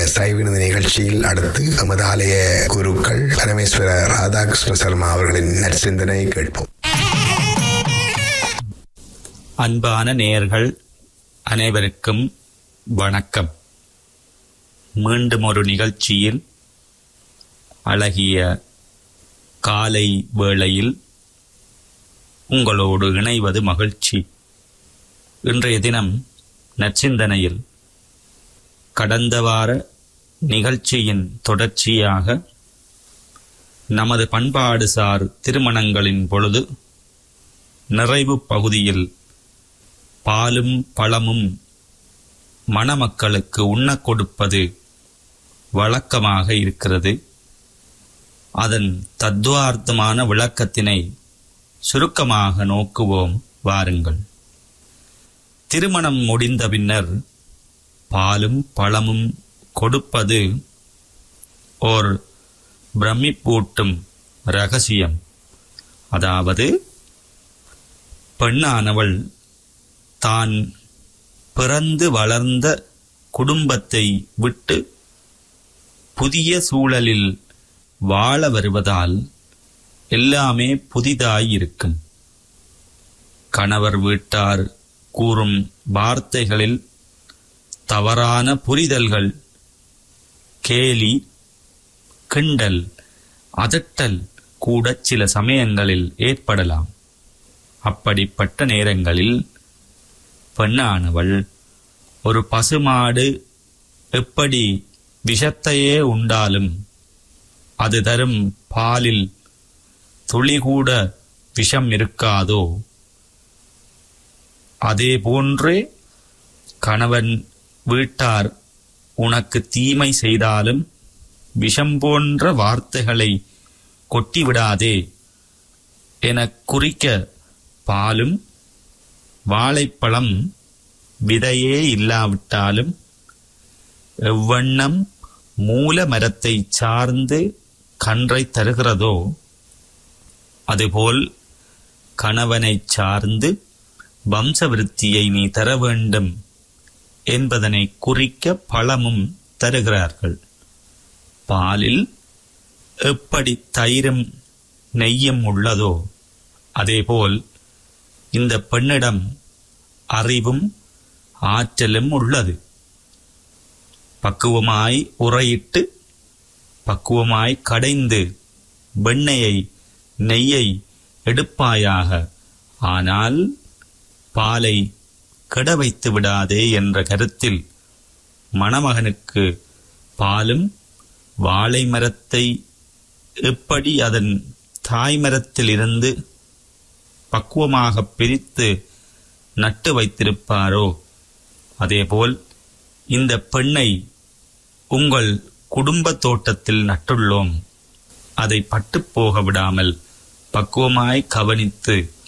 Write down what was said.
சைவினது நிகழ்ச்சியில் அடுத்து எமது ஆலய குருக்கள் பரமேஸ்வர ராதாகிருஷ்ண சர்மா அவர்களின் நற்சிந்தனை கேட்போம் அன்பான நேயர்கள் அனைவருக்கும் வணக்கம் மீண்டும் ஒரு நிகழ்ச்சியில் அழகிய காலை வேளையில் உங்களோடு இணைவது மகிழ்ச்சி இன்றைய தினம் நற்சிந்தனையில் கடந்த வார நிகழ்ச்சியின் தொடர்ச்சியாக நமது பண்பாடுசார் திருமணங்களின் பொழுது நிறைவு பகுதியில் பாலும் பழமும் மணமக்களுக்கு உண்ணக் கொடுப்பது வழக்கமாக இருக்கிறது அதன் தத்துவார்த்தமான விளக்கத்தினை சுருக்கமாக நோக்குவோம் வாருங்கள் திருமணம் முடிந்த பின்னர் பாலும் பழமும் கொடுப்பது ஓர் பிரமிப்பூட்டும் ரகசியம் அதாவது பெண்ணானவள் தான் பிறந்து வளர்ந்த குடும்பத்தை விட்டு புதிய சூழலில் வாழ வருவதால் எல்லாமே புதிதாயிருக்கும் கணவர் வீட்டார் கூறும் வார்த்தைகளில் தவறான புரிதல்கள் கேலி கிண்டல் அதட்டல் கூட சில சமயங்களில் ஏற்படலாம் அப்படிப்பட்ட நேரங்களில் பெண்ணானவள் ஒரு பசுமாடு எப்படி விஷத்தையே உண்டாலும் அது தரும் பாலில் துளி கூட விஷம் இருக்காதோ அதே போன்றே கணவன் வீட்டார் உனக்கு தீமை செய்தாலும் விஷம் போன்ற வார்த்தைகளை கொட்டிவிடாதே எனக் குறிக்க பாலும் வாழைப்பழம் விதையே இல்லாவிட்டாலும் எவ்வண்ணம் மூல மரத்தை சார்ந்து கன்றை தருகிறதோ அதுபோல் கணவனைச் சார்ந்து வம்சவிருத்தியை நீ தர வேண்டும் என்பதனை குறிக்க பழமும் தருகிறார்கள் பாலில் எப்படி தயிரும் நெய்யும் உள்ளதோ அதேபோல் இந்த பெண்ணிடம் அறிவும் ஆற்றலும் உள்ளது பக்குவமாய் உரையிட்டு பக்குவமாய் கடைந்து வெண்ணெயை நெய்யை எடுப்பாயாக ஆனால் பாலை கெட வைத்து விடாதே என்ற கருத்தில் மணமகனுக்கு பாலும் வாழை மரத்தை எப்படி அதன் தாய்மரத்தில் இருந்து பக்குவமாக பிரித்து நட்டு வைத்திருப்பாரோ அதேபோல் இந்த பெண்ணை உங்கள் குடும்ப தோட்டத்தில் நட்டுள்ளோம் அதை பட்டுப் போக விடாமல் பக்குவமாய் கவனித்து